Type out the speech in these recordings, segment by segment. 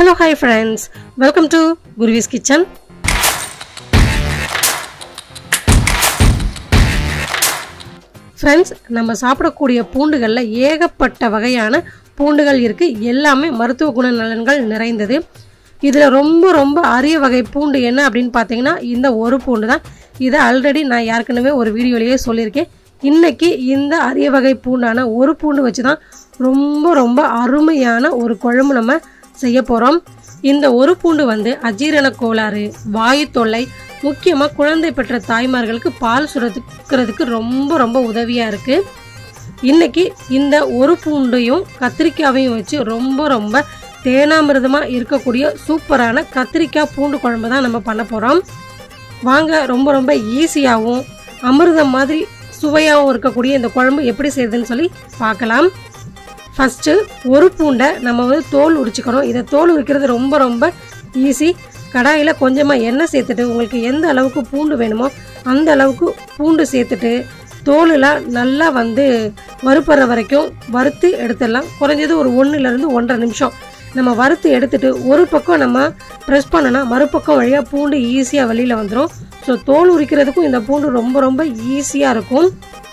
hello hi friends welcome to Kuruvi's kitchen friends நம்ம சாப்பிடக்கூடிய பூண்டுகளில் ஏகப்பட்ட வகையான பூண்டுகள் இருக்குது எல்லாமே மருத்துவ குண நலன்கள் நிறைந்தது இதில் ரொம்ப ரொம்ப அரிய வகை பூண்டு என்ன அப்படின்னு பார்த்தீங்கன்னா இந்த ஒரு பூண்டு தான் இதை ஆல்ரெடி நான் ஏற்கனவே ஒரு வீடியோலேயே சொல்லியிருக்கேன் இன்னைக்கு இந்த அரிய வகை பூண்டான ஒரு பூண்டு வச்சு தான் ரொம்ப ரொம்ப அருமையான ஒரு குழம்பு நம்ம செய்ய போகிறோம் இந்த ஒரு பூண்டு வந்து அஜீரண கோளாறு வாயு தொல்லை முக்கியமாக குழந்தை பெற்ற தாய்மார்களுக்கு பால் சுரத்துக்கிறதுக்கு ரொம்ப ரொம்ப உதவியாக இருக்குது இன்னைக்கு இந்த ஒரு பூண்டையும் கத்திரிக்காவையும் வச்சு ரொம்ப ரொம்ப தேனாமிர்தமாக இருக்கக்கூடிய சூப்பரான கத்திரிக்காய் பூண்டு குழம்பு தான் நம்ம பண்ண போகிறோம் வாங்க ரொம்ப ரொம்ப ஈஸியாகவும் அமிர்தம் மாதிரி சுவையாகவும் இருக்கக்கூடிய இந்த குழம்பு எப்படி செய்யுதுன்னு சொல்லி பார்க்கலாம் ஃபஸ்ட்டு ஒரு பூண்டை நம்ம வந்து தோல் உரிச்சுக்கணும் இதை தோல் உரிக்கிறது ரொம்ப ரொம்ப ஈஸி கடாயில் கொஞ்சமாக எண்ணெய் சேர்த்துட்டு உங்களுக்கு எந்த அளவுக்கு பூண்டு வேணுமோ அந்த அளவுக்கு பூண்டு சேர்த்துட்டு தோலெலாம் நல்லா வந்து வறுப்படுற வரைக்கும் வறுத்து எடுத்துடலாம் குறைஞ்சது ஒரு ஒன்றுலேருந்து ஒன்றரை நிமிஷம் நம்ம வறுத்து எடுத்துட்டு ஒரு பக்கம் நம்ம ப்ரெஸ் பண்ணோன்னா மறுபக்கம் வழியாக பூண்டு ஈஸியாக வெளியில் வந்துடும் ஸோ தோல் உரிக்கிறதுக்கும் இந்த பூண்டு ரொம்ப ரொம்ப ஈஸியாக இருக்கும்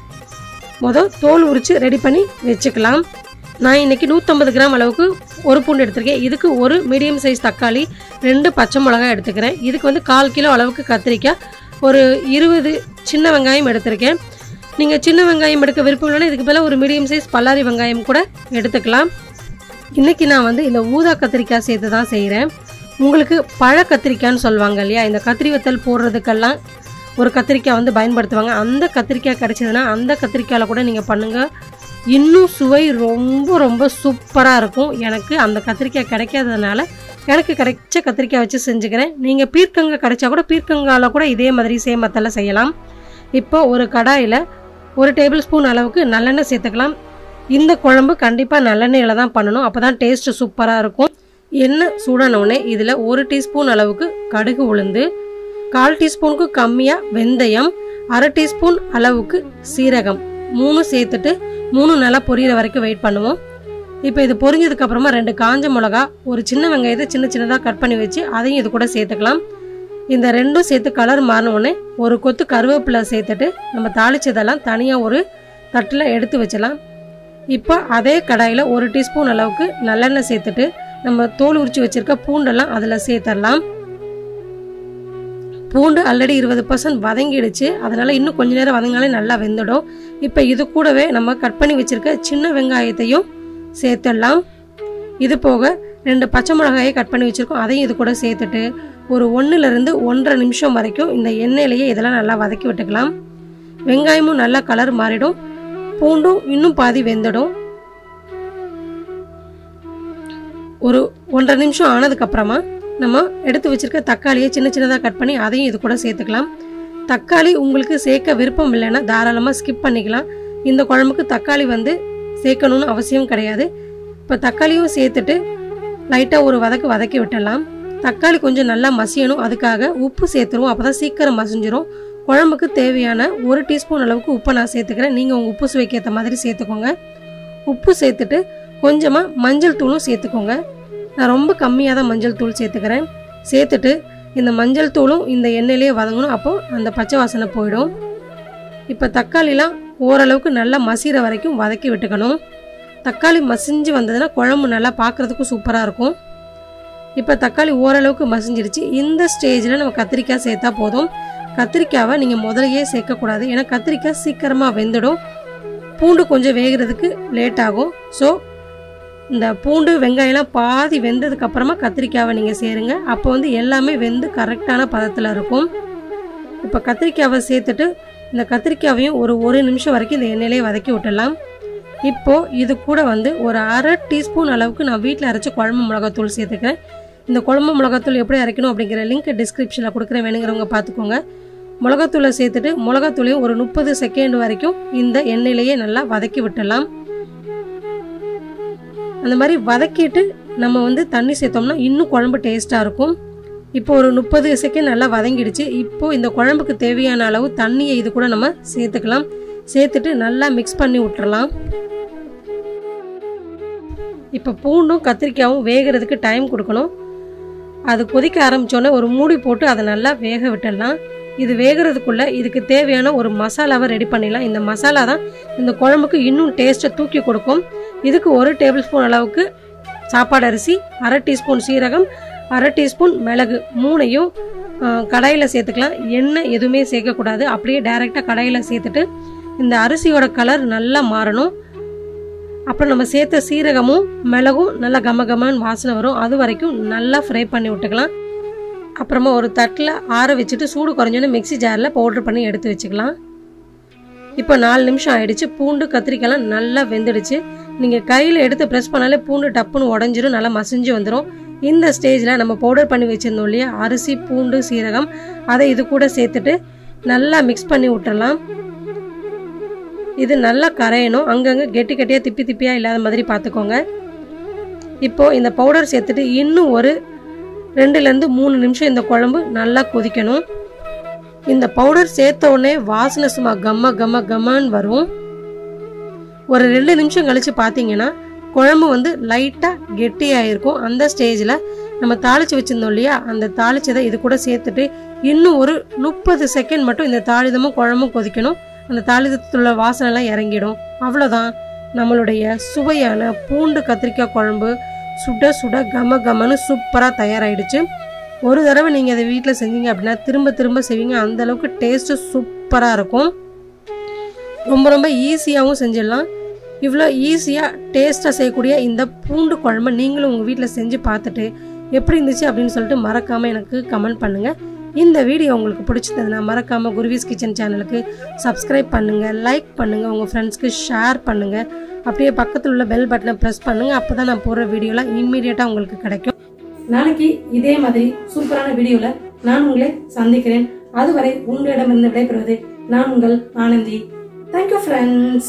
மொதல் தோல் உரித்து ரெடி பண்ணி வச்சுக்கலாம் நான் இன்றைக்கி நூற்றம்பது கிராம் அளவுக்கு ஒரு பூண்டு எடுத்திருக்கேன் இதுக்கு ஒரு மீடியம் சைஸ் தக்காளி ரெண்டு பச்சை மிளகாய் எடுத்துக்கிறேன் இதுக்கு வந்து கால் கிலோ அளவுக்கு கத்திரிக்காய் ஒரு இருபது சின்ன வெங்காயம் எடுத்திருக்கேன் நீங்கள் சின்ன வெங்காயம் எடுக்க விருப்பம் இல்லைன்னா இதுக்கு பதிலாக ஒரு மீடியம் சைஸ் பல்லாரி வெங்காயம் கூட எடுத்துக்கலாம் இன்றைக்கி நான் வந்து இந்த ஊதா கத்திரிக்காய் சேர்த்து தான் செய்கிறேன் உங்களுக்கு பழ கத்திரிக்காய்னு சொல்லுவாங்க இல்லையா இந்த கத்திரி வத்தல் போடுறதுக்கெல்லாம் ஒரு கத்திரிக்காய் வந்து பயன்படுத்துவாங்க அந்த கத்திரிக்காய் கிடைச்சதுன்னா அந்த கத்திரிக்காயில் கூட நீங்கள் பண்ணுங்கள் இன்னும் சுவை ரொம்ப ரொம்ப சூப்பராக இருக்கும் எனக்கு அந்த கத்திரிக்காய் கிடைக்காததுனால எனக்கு கிடைச்ச கத்திரிக்காய் வச்சு செஞ்சுக்கிறேன் நீங்கள் பீர்க்கங்காய் கிடைச்சா கூட பீர்க்கங்காயில் கூட இதே மாதிரி சேமத்தில் செய்யலாம் இப்போ ஒரு கடாயில் ஒரு டேபிள் ஸ்பூன் அளவுக்கு நல்லெண்ணெய் சேர்த்துக்கலாம் இந்த குழம்பு கண்டிப்பாக நல்லெண்ணெயில் தான் பண்ணணும் அப்போ தான் டேஸ்ட்டு சூப்பராக இருக்கும் எண்ணெய் சூடானவுடனே இதில் ஒரு டீஸ்பூன் அளவுக்கு கடுகு உளுந்து கால் டீஸ்பூனுக்கு கம்மியாக வெந்தயம் அரை டீஸ்பூன் அளவுக்கு சீரகம் மூணு சேர்த்துட்டு மூணு நல்லா பொரியிற வரைக்கும் வெயிட் பண்ணுவோம் இப்போ இது பொரிஞ்சதுக்கு அப்புறமா ரெண்டு காஞ்ச மிளகா ஒரு சின்ன வெங்காயத்தை சின்ன சின்னதாக கட் பண்ணி வச்சு அதையும் இது கூட சேர்த்துக்கலாம் இந்த ரெண்டும் சேர்த்து கலர் மாறின உடனே ஒரு கொத்து கருவேப்பிலை சேர்த்துட்டு நம்ம தாளிச்சதெல்லாம் தனியாக ஒரு தட்டில் எடுத்து வச்சிடலாம் இப்போ அதே கடாயில் ஒரு டீஸ்பூன் அளவுக்கு நல்லெண்ணெய் சேர்த்துட்டு நம்ம தோல் உரிச்சு வச்சிருக்க பூண்டெல்லாம் அதில் சேர்த்துடலாம் பூண்டு ஆல்ரெடி இருபது பர்சன்ட் வதங்கிடுச்சு அதனால் இன்னும் கொஞ்ச நேரம் வதங்கினாலே நல்லா வெந்துடும் இப்போ இது கூடவே நம்ம கட் பண்ணி வச்சுருக்க சின்ன வெங்காயத்தையும் சேர்த்துடலாம் இது போக ரெண்டு பச்சை மிளகாயை கட் பண்ணி வச்சுருக்கோம் அதையும் இது கூட சேர்த்துட்டு ஒரு ஒன்றுலேருந்து ஒன்றரை நிமிஷம் வரைக்கும் இந்த எண்ணெயிலேயே இதெல்லாம் நல்லா வதக்கி விட்டுக்கலாம் வெங்காயமும் நல்லா கலர் மாறிடும் பூண்டும் இன்னும் பாதி வெந்துடும் ஒரு ஒன்றரை நிமிஷம் ஆனதுக்கப்புறமா நம்ம எடுத்து வச்சிருக்க தக்காளியை சின்ன சின்னதாக கட் பண்ணி அதையும் இது கூட சேர்த்துக்கலாம் தக்காளி உங்களுக்கு சேர்க்க விருப்பம் இல்லைன்னா தாராளமாக ஸ்கிப் பண்ணிக்கலாம் இந்த குழம்புக்கு தக்காளி வந்து சேர்க்கணும்னு அவசியம் கிடையாது இப்போ தக்காளியும் சேர்த்துட்டு லைட்டாக ஒரு வதக்கு வதக்கி விட்டுடலாம் தக்காளி கொஞ்சம் நல்லா மசியணும் அதுக்காக உப்பு சேர்த்துருவோம் அப்போ தான் சீக்கிரம் மசிஞ்சிரும் குழம்புக்கு தேவையான ஒரு டீஸ்பூன் அளவுக்கு உப்பை நான் சேர்த்துக்கிறேன் நீங்கள் உங்கள் உப்பு சுவைக்கு ஏற்ற மாதிரி சேர்த்துக்கோங்க உப்பு சேர்த்துட்டு கொஞ்சமாக மஞ்சள் தூளும் சேர்த்துக்கோங்க நான் ரொம்ப கம்மியாக தான் மஞ்சள் தூள் சேர்த்துக்கிறேன் சேர்த்துட்டு இந்த மஞ்சள் தூளும் இந்த எண்ணெயிலேயே வதங்கணும் அப்போது அந்த பச்சை வாசனை போயிடும் இப்போ தக்காளிலாம் ஓரளவுக்கு நல்லா மசிகிற வரைக்கும் வதக்கி விட்டுக்கணும் தக்காளி மசிஞ்சு வந்ததுன்னா குழம்பு நல்லா பார்க்குறதுக்கும் சூப்பராக இருக்கும் இப்போ தக்காளி ஓரளவுக்கு மசிஞ்சிருச்சு இந்த ஸ்டேஜில் நம்ம கத்திரிக்காய் சேர்த்தா போதும் கத்திரிக்காவை நீங்கள் முதலையே சேர்க்கக்கூடாது ஏன்னா கத்திரிக்காய் சீக்கிரமாக வெந்துடும் பூண்டு கொஞ்சம் வேகிறதுக்கு லேட் ஆகும் ஸோ இந்த பூண்டு வெங்காயம்லாம் பாதி வெந்ததுக்கு அப்புறமா கத்திரிக்காவை நீங்கள் சேருங்க அப்போ வந்து எல்லாமே வெந்து கரெக்டான பதத்தில் இருக்கும் இப்போ கத்திரிக்காவை சேர்த்துட்டு இந்த கத்திரிக்காவையும் ஒரு ஒரு நிமிஷம் வரைக்கும் இந்த எண்ணெயிலே வதக்கி விட்டுடலாம் இப்போது இது கூட வந்து ஒரு அரை டீஸ்பூன் அளவுக்கு நான் வீட்டில் அரைச்ச குழம்பு மிளகாத்தூள் சேர்த்துக்கிறேன் இந்த குழம்பு மிளகாத்தூள் எப்படி அரைக்கணும் அப்படிங்கிற லிங்க் டிஸ்கிரிப்ஷனில் கொடுக்குறேன் வேணுங்கிறவங்க பார்த்துக்கோங்க மிளகாத்தூளை சேர்த்துட்டு மிளகாத்தூளையும் ஒரு முப்பது செகண்ட் வரைக்கும் இந்த எண்ணெயிலேயே நல்லா வதக்கி விட்டுடலாம் அந்த மாதிரி வதக்கிட்டு நம்ம வந்து தண்ணி சேர்த்தோம்னா இன்னும் குழம்பு டேஸ்ட்டாக இருக்கும் இப்போ ஒரு முப்பது செகண்ட் நல்லா வதங்கிடுச்சு இப்போ இந்த குழம்புக்கு தேவையான அளவு தண்ணியை இது கூட நம்ம சேர்த்துக்கலாம் சேர்த்துட்டு நல்லா மிக்ஸ் பண்ணி விட்டுறலாம் இப்போ பூண்டும் கத்திரிக்காயும் வேகிறதுக்கு டைம் கொடுக்கணும் அது கொதிக்க ஆரம்பித்தோன்னே ஒரு மூடி போட்டு அதை நல்லா வேக விட்டுடலாம் இது வேகிறதுக்குள்ள இதுக்கு தேவையான ஒரு மசாலாவை ரெடி பண்ணிடலாம் இந்த மசாலா தான் இந்த குழம்புக்கு இன்னும் டேஸ்ட்டை தூக்கி கொடுக்கும் இதுக்கு ஒரு டேபிள் ஸ்பூன் அளவுக்கு சாப்பாடு அரிசி அரை டீஸ்பூன் சீரகம் அரை டீஸ்பூன் மிளகு மூணையும் கடாயில் சேர்த்துக்கலாம் எண்ணெய் எதுவுமே சேர்க்கக்கூடாது அப்படியே டைரெக்டாக கடாயில் சேர்த்துட்டு இந்த அரிசியோட கலர் நல்லா மாறணும் அப்புறம் நம்ம சேர்த்த சீரகமும் மிளகும் நல்லா கம கமன்னு வாசனை வரும் அது வரைக்கும் நல்லா ஃப்ரை பண்ணி விட்டுக்கலாம் அப்புறமா ஒரு தட்டில் ஆற வச்சுட்டு சூடு குறைஞ்சோன்னு மிக்ஸி ஜாரில் பவுட்ரு பண்ணி எடுத்து வச்சுக்கலாம் இப்போ நாலு நிமிஷம் ஆயிடுச்சு பூண்டு கத்திரிக்காய்லாம் நல்லா வெந்துடுச்சு நீங்கள் கையில் எடுத்து ப்ரெஸ் பண்ணாலே பூண்டு டப்புன்னு உடஞ்சிரும் நல்லா மசிஞ்சு வந்துடும் இந்த ஸ்டேஜில் நம்ம பவுடர் பண்ணி வச்சுருந்தோம் இல்லையா அரிசி பூண்டு சீரகம் அதை இது கூட சேர்த்துட்டு நல்லா மிக்ஸ் பண்ணி விட்டுறலாம் இது நல்லா கரையணும் அங்கங்கே கெட்டி கெட்டியாக திப்பி திப்பியாக இல்லாத மாதிரி பார்த்துக்கோங்க இப்போது இந்த பவுடர் சேர்த்துட்டு இன்னும் ஒரு ரெண்டுலேருந்து மூணு நிமிஷம் இந்த குழம்பு நல்லா கொதிக்கணும் இந்த பவுடர் சேர்த்த உடனே வாசனை சும்மா கம்ம கம்ம கம்மன்னு வரும் ஒரு ரெண்டு நிமிஷம் கழித்து பார்த்தீங்கன்னா குழம்பு வந்து லைட்டாக கெட்டியாக இருக்கும் அந்த ஸ்டேஜில் நம்ம தாளித்து வச்சுருந்தோம் இல்லையா அந்த தாளிச்சதை இது கூட சேர்த்துட்டு இன்னும் ஒரு முப்பது செகண்ட் மட்டும் இந்த தாளிதமும் குழம்பும் கொதிக்கணும் அந்த தாளிதத்துள்ள வாசனைலாம் இறங்கிடும் அவ்வளோதான் நம்மளுடைய சுவையான பூண்டு கத்திரிக்காய் குழம்பு சுட சுட கம கமன்னு சூப்பராக தயாராகிடுச்சு ஒரு தடவை நீங்கள் அதை வீட்டில் செஞ்சீங்க அப்படின்னா திரும்ப திரும்ப செய்வீங்க அந்தளவுக்கு டேஸ்ட்டு சூப்பராக இருக்கும் ரொம்ப ரொம்ப ஈஸியாகவும் செஞ்சிடலாம் இவ்வளோ ஈஸியாக டேஸ்ட்டாக செய்யக்கூடிய இந்த பூண்டு குழம்பு நீங்களும் உங்கள் வீட்டில் செஞ்சு பார்த்துட்டு எப்படி இருந்துச்சு அப்படின்னு சொல்லிட்டு மறக்காமல் எனக்கு கமெண்ட் பண்ணுங்கள் இந்த வீடியோ உங்களுக்கு பிடிச்சதுன்னா மறக்காமல் குருவிஸ் கிச்சன் சேனலுக்கு சப்ஸ்கிரைப் பண்ணுங்கள் லைக் பண்ணுங்கள் உங்கள் ஃப்ரெண்ட்ஸ்க்கு ஷேர் பண்ணுங்கள் அப்படியே பக்கத்தில் உள்ள பெல் பட்டனை ப்ரெஸ் பண்ணுங்கள் அப்போ தான் நான் போடுற வீடியோலாம் இம்மீடியட்டாக உங்களுக்கு கிடைக்கும் நாளைக்கு இதே மாதிரி சூப்பரான வீடியோவில் நான் உங்களை சந்திக்கிறேன் அதுவரை உங்களிடமிருந்து விடைபெறுவது நான் உங்கள் ஆனந்தி தேங்க்யூ ஃப்ரெண்ட்ஸ்